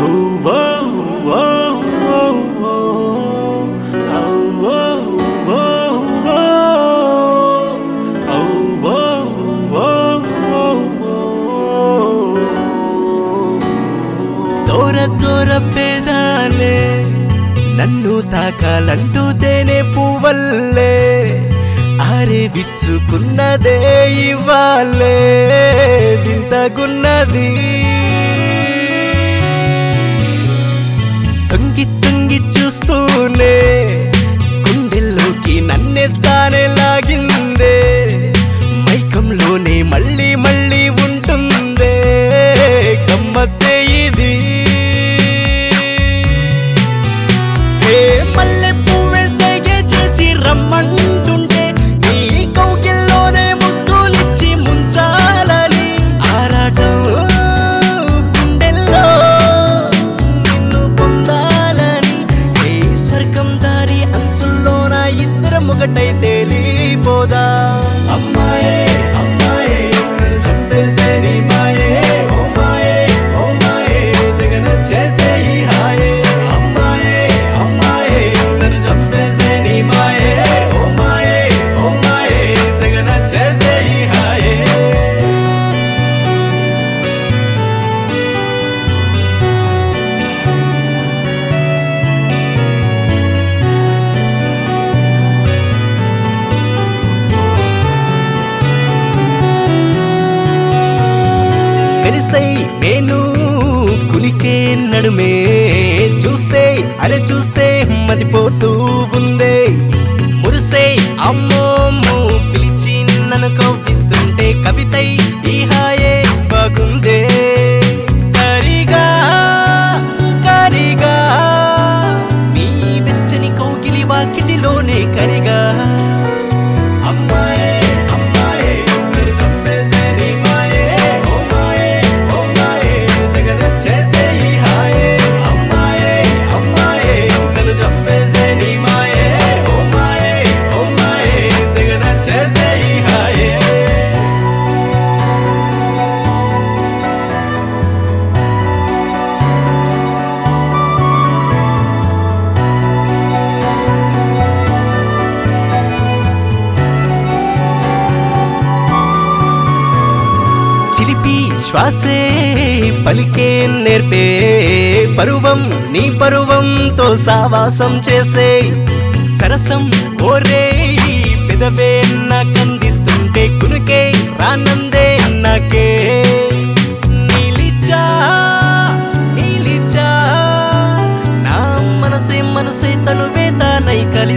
దూర దూర పేదాలే నన్ను తాకాలంటూ తేనె పువ్వల్లే ఆరే విచ్చుకున్నదే ఇవ్వాలే వింతగున్నది తొంగి తొంగి చూస్తూనే గుండెల్లోకి నన్నే తానే లాగిందే మైకంలోనే మళ్ళీ మళ్ళీ ఉంటుందే గమ్మత్తే ఇది ఏ మల్లె పువ్వే సైగే చేసి రమ్మంటుంటే నీ కౌగిల్లోనే ముద్దులిచ్చి ముంచాలని ఆరాటం గుండెల్లో నిన్ను పొందాలని ఏ స్వర్గం దారి అంచుల్లో నా ఇద్దరం ఒకటై తేలిపోదా అమ్మాయే అమ్మాయే నన్ను చంపేసే నీ మాయే ఓ మాయే ఓ మాయే తెగ నచ్చేసే ఈ హాయే అమ్మాయే అమ్మాయే నన్ను చంపేసే నీ మాయే ఓ మాయే ఓ మాయే తెగ నచ్చేసే ఈ హాయే మెరిసై నేను కులికే నడుమే చూస్తే అరే చూస్తే మదిపోతూ ఉందే మురిసే అమ్మోము పిలిచి నన్ను కవ్విస్తుంటే కవితై ఈ హాయే బాగుందే కరిగా కరిగా నీ వెచ్చని కౌగిలి వాకిటిలోనే కరిగా అమ్మాయే అమ్మాయే నన్ను చంపేసే నీ మాయే ఓ మాయే ఓ మాయే తెగ నచ్చేసే ఈ హాయే అమ్మాయే అమ్మాయే నన్ను చంపేసే నీ మాయే ఓ మాయే ఓ మాయే తెగ నచ్చేసే ఈ హాయే చిలిపి శ్వాసే పలికే నేర్పే పరువం నీ పరువంతో సావాసం చేసే సరసం ఓరే పెదవే నాకందిస్తుంటే కునుకే రానందే నాకే నిలిచా నిలిచా నా మనసే మనసే తనువే తానై కల